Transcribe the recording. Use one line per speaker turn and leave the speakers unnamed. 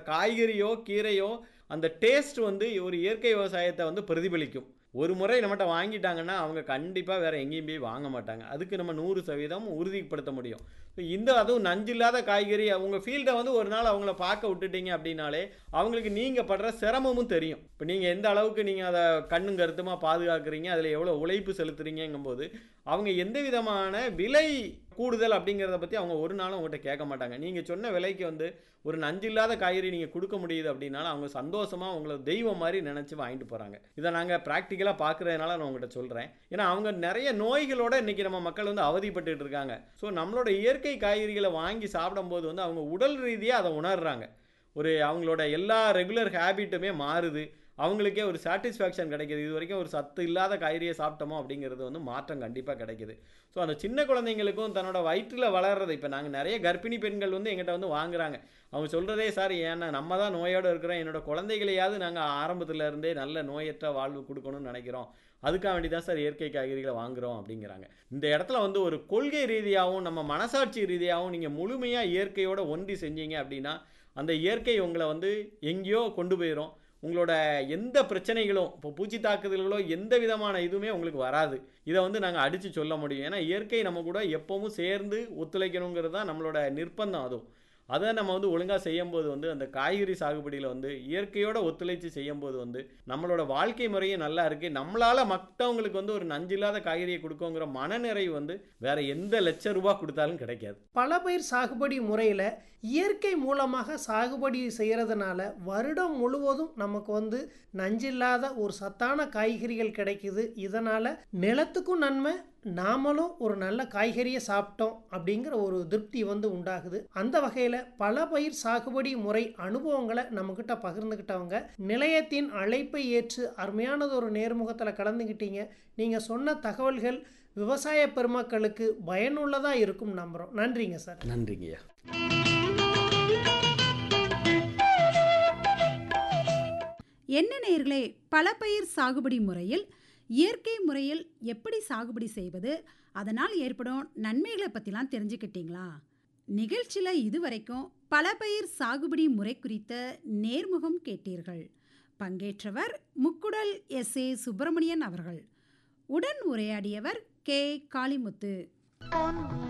காய்கறியோ கீரையோ அந்த டேஸ்ட் வந்து ஒரு இயற்கை விவசாயத்தை வந்து பிரதிபலிக்கும் ஒரு முறை நம்மகிட்ட வாங்கிட்டாங்கன்னா அவங்க கண்டிப்பாக வேறு எங்கேயும் போய் வாங்க மாட்டாங்க அதுக்கு நம்ம நூறு சதவீதம் உறுதிப்படுத்த முடியும் இந்த அதுவும் நஞ்சு இல்லாத காய்கறி அவங்க ஃபீல்டை வந்து ஒரு நாள் அவங்கள பார்க்க விட்டுட்டீங்க அப்படின்னாலே அவங்களுக்கு நீங்கள் படுற சிரமமும் தெரியும் இப்போ நீங்கள் எந்த அளவுக்கு நீங்கள் அதை கண்ணும் கருத்துமாக பாதுகாக்கிறீங்க அதில் எவ்வளோ உழைப்பு செலுத்துறீங்கும்போது அவங்க எந்த விதமான விலை கூடுதல் அப்படிங்கிறத பற்றி அவங்க ஒரு நாளும் உங்கள்கிட்ட கேட்க மாட்டாங்க நீங்கள் சொன்ன விலைக்கு வந்து ஒரு நஞ்சு இல்லாத காய்கறி நீங்கள் கொடுக்க முடியுது அப்படின்னாலும் அவங்க சந்தோஷமாக உங்களை தெய்வம் மாதிரி நினச்சி வாங்கிட்டு போகிறாங்க இதை நாங்கள் ப்ராக்டிக்கலாக பார்க்குறதுனால நான் உங்கள்கிட்ட சொல்கிறேன் ஏன்னா அவங்க நிறைய நோய்களோட இன்றைக்கி நம்ம மக்கள் வந்து அவதிப்பட்டுட்டு இருக்காங்க ஸோ நம்மளோட இயற்கை காய்கறிகளை வாங்கி சாப்பிடும்போது வந்து அவங்க உடல் ரீதியாக அதை உணர்றாங்க ஒரு அவங்களோட எல்லா ரெகுலர் ஹேபிட்டுமே மாறுது அவங்களுக்கே ஒரு சாட்டிஸ்ஃபேக்ஷன் கிடைக்கிது இது வரைக்கும் ஒரு சத்து இல்லாத காய்கறியை சாப்பிட்டோமோ அப்படிங்கிறது வந்து மாற்றம் கண்டிப்பாக கிடைக்குது ஸோ அந்த சின்ன குழந்தைங்களுக்கும் தன்னோட வயிற்றில் வளர்றது இப்போ நாங்கள் நிறைய கர்ப்பிணி பெண்கள் வந்து எங்கிட்ட வந்து வாங்குறாங்க அவங்க சொல்கிறதே சார் ஏன்னா நம்ம தான் நோயோடு இருக்கிறோம் என்னோட குழந்தைகளையாவது நாங்கள் ஆரம்பத்துல இருந்தே நல்ல நோயற்ற வாழ்வு கொடுக்கணும்னு நினைக்கிறோம் அதுக்காக வேண்டி தான் சார் இயற்கை காய்கறிகளை வாங்குகிறோம் அப்படிங்கிறாங்க இந்த இடத்துல வந்து ஒரு கொள்கை ரீதியாகவும் நம்ம மனசாட்சி ரீதியாகவும் நீங்கள் முழுமையாக இயற்கையோட ஒன்றி செஞ்சீங்க அப்படின்னா அந்த இயற்கை உங்களை வந்து எங்கேயோ கொண்டு போயிடும் உங்களோட எந்த பிரச்சனைகளும் இப்போ பூச்சி தாக்குதல்களோ எந்த விதமான இதுவுமே உங்களுக்கு வராது இதை வந்து நாங்கள் அடித்து சொல்ல முடியும் ஏன்னா இயற்கை நம்ம கூட எப்பவும் சேர்ந்து ஒத்துழைக்கணுங்கிறது தான் நம்மளோட நிர்பந்தம் அதுவும் அதை நம்ம வந்து ஒழுங்காக செய்யும்போது வந்து அந்த காய்கறி சாகுபடியில் வந்து இயற்கையோட ஒத்துழைச்சு செய்யும்போது வந்து நம்மளோட வாழ்க்கை முறையும் நல்லா இருக்குது நம்மளால் மற்றவங்களுக்கு வந்து ஒரு நஞ்சில்லாத காய்கறியை கொடுக்கோங்கிற மனநிறைவு வந்து வேற எந்த லட்ச ரூபா கொடுத்தாலும் கிடைக்காது
பல பயிர் சாகுபடி முறையில் இயற்கை மூலமாக சாகுபடி செய்கிறதுனால வருடம் முழுவதும் நமக்கு வந்து நஞ்சில்லாத ஒரு சத்தான காய்கறிகள் கிடைக்குது இதனால் நிலத்துக்கும் நன்மை நாமளும் ஒரு நல்ல காய்கறியை சாப்பிட்டோம் அப்படிங்கிற ஒரு திருப்தி வந்து உண்டாகுது அந்த வகையில் பல பயிர் சாகுபடி முறை அனுபவங்களை நம்மக்கிட்ட பகிர்ந்துக்கிட்டவங்க நிலையத்தின் அழைப்பை ஏற்று அருமையானது ஒரு நேர்முகத்தில் கலந்துக்கிட்டீங்க நீங்கள் சொன்ன தகவல்கள் விவசாய பெருமக்களுக்கு பயனுள்ளதாக இருக்கும் நம்புகிறோம் நன்றிங்க சார்
நன்றிங்கய்யா
என்ன நேர்களே பல பயிர் சாகுபடி முறையில் இயற்கை முறையில் எப்படி சாகுபடி செய்வது அதனால் ஏற்படும் நன்மைகளை பற்றிலாம் தெரிஞ்சுக்கிட்டீங்களா நிகழ்ச்சியில் இதுவரைக்கும் பல பயிர் சாகுபடி முறை குறித்த நேர்முகம் கேட்டீர்கள் பங்கேற்றவர் முக்குடல் எஸ் ஏ சுப்பிரமணியன் அவர்கள் உடன் உரையாடியவர் கே காளிமுத்து